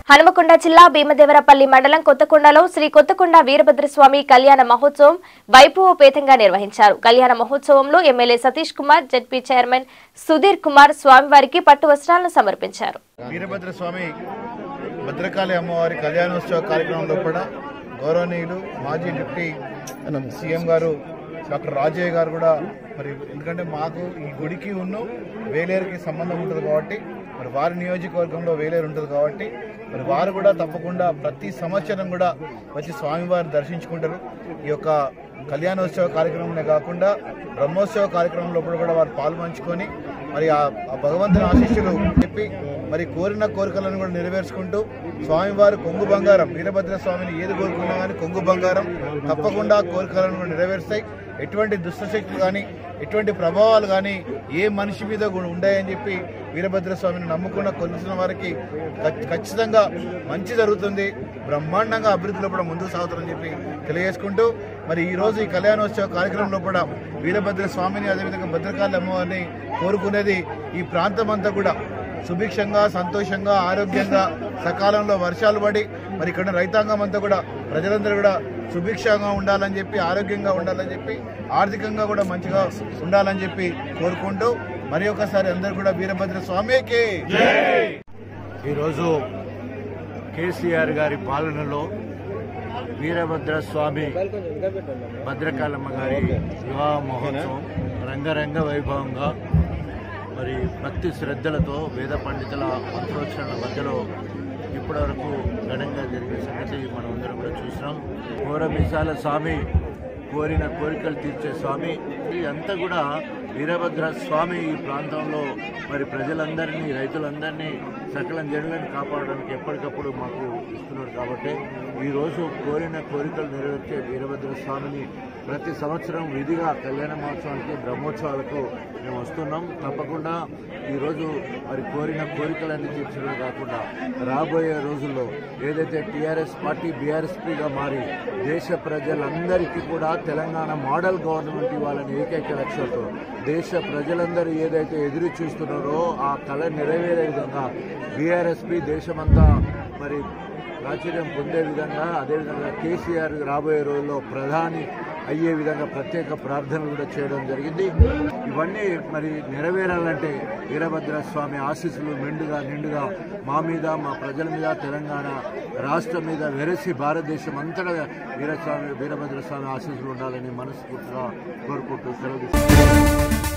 హనుమకొండ జిల్లా భీమదేవరపల్లి మండలం కొత్తకొండలో శ్రీ కొత్తకొండ వీరభద్రస్వామి కళ్యాణ మహోత్సవం వైభవోపేతంగా నిర్వహించారు కళ్యాణ మహోత్సవంలో MLA Satish Kumar ZP chairman Sudhir Kumar స్వామివారికి పట్టు వస్త్రాలను సమర్పించారు వీరభద్ర స్వామి భద్రకాళి అమ్మవారి కళ్యాణోత్సవ కార్యక్రమంలో కూడా గౌరవనీయులు మాజీ డిప్యూటీ సీఎం గారు డాక్టర్ రాజయ్య గారు కూడా మరి ఎందుకంటే మాకు ఈ గుడికి ఉన్న వేలేరుకి సంబంధం ఉంటుంది కాబట్టి మరి వారి నియోజకవర్గంలో వేలేరు ఉంటుంది కాబట్టి మరి వారు కూడా తప్పకుండా ప్రతి సంవత్సరం కూడా వచ్చి స్వామివారిని దర్శించుకుంటారు ఈ యొక్క కళ్యాణోత్సవ కార్యక్రమమే కాకుండా బ్రహ్మోత్సవ కార్యక్రమంలో కూడా వారు పాల్పంచుకొని మరి ఆ ఆ భగవంతుని ఆశీస్సులు చెప్పి మరి కోరిన కోరికలను కూడా నెరవేర్చుకుంటూ స్వామివారు కొంగు బంగారం వీరభద్ర స్వామిని ఏది కోరుకున్నా కానీ కొంగు బంగారం తప్పకుండా కోరికలను కూడా నెరవేరుస్తాయి ఎటువంటి దుష్టశక్తులు కానీ ఎటువంటి ప్రభావాలు కానీ ఏ మనిషి మీద కూడా ఉండయని చెప్పి వీరభద్ర స్వామిని నమ్ముకున్న కొలిసిన వారికి ఖచ్- ఖచ్చితంగా మంచి జరుగుతుంది బ్రహ్మాండంగా అభివృద్ధిలో కూడా ముందుకు సాగుతారని చెప్పి తెలియజేసుకుంటూ మరి ఈ రోజు ఈ కళ్యాణోత్సవ కార్యక్రమంలో కూడా వీరభద్ర స్వామిని అదేవిధంగా భద్రకాళి అమ్మవారిని కోరుకునేది ఈ ప్రాంతం అంతా కూడా సుభిక్షంగా సంతోషంగా ఆరోగ్యంగా సకాలంలో వర్షాలు పడి మరి ఇక్కడ రైతాంగం అంతా కూడా ప్రజలందరూ కూడా సుభిక్షంగా ఉండాలని చెప్పి ఆరోగ్యంగా ఉండాలని చెప్పి ఆర్థికంగా కూడా మంచిగా ఉండాలని చెప్పి కోరుకుంటూ మరి ఒకసారి అందరూ కూడా వీరభద్ర స్వామికి ఈరోజు కేసీఆర్ గారి పాలనలో వీరభద్ర స్వామి భద్రకాళమ్మ గారి వివాహ మహోత్సవం రంగరంగ వైభవంగా మరి భక్తి శ్రద్ధలతో వేద పండితుల మంత్రోచ్చరణ మధ్యలో ఇప్పటివరకు ఘనంగా జరిగే సంగతి మనం అందరం కూడా చూసినాం ఘోరమీసాల స్వామి కోరిన కోరికలు తీర్చే స్వామి ఇదంతా కూడా వీరభద్ర స్వామి ఈ ప్రాంతంలో మరి ప్రజలందరినీ రైతులందరినీ సకల జనులను కాపాడడానికి ఎప్పటికప్పుడు మాకు ఇస్తున్నారు కాబట్టి ఈరోజు కోరిన కోరికలు నెరవేర్చే వీరభద్ర స్వామిని ప్రతి సంవత్సరం విధిగా కళ్యాణ మహోత్సవానికి బ్రహ్మోత్సవాలకు మేము వస్తున్నాం తప్పకుండా ఈరోజు మరి కోరిన కోరికలన్నీ తీర్చడమే కాకుండా రాబోయే రోజుల్లో ఏదైతే టీఆర్ఎస్ పార్టీ బీఆర్ఎస్పీగా మారి దేశ ప్రజలందరికీ కూడా తెలంగాణ మోడల్ గవర్నమెంట్ ఇవ్వాలని ఏకైక లక్ష్యంతో దేశ ప్రజలందరూ ఏదైతే ఎదురు చూస్తున్నారో ఆ కళ నెరవేరే విధంగా బీఆర్ఎస్పీ దేశమంతా మరి ప్రాచుర్యం పొందే విధంగా అదేవిధంగా కేసీఆర్ రాబోయే రోజుల్లో ప్రధాని అయ్యే విధంగా ప్రత్యేక ప్రార్థనలు కూడా చేయడం జరిగింది ఇవన్నీ మరి నెరవేరాలంటే వీరభద్ర స్వామి ఆశీస్సులు మెండుగా నిండుగా మా మీద మా ప్రజల మీద తెలంగాణ రాష్ట్రం మీద వెరసి భారతదేశం అంతటా వీరస్వామి వీరభద్ర స్వామి ఆశీస్సులు ఉండాలని మనస్ఫూర్తిగా కోరుకుంటూ సెలవు తీసుకుంటున్నాను.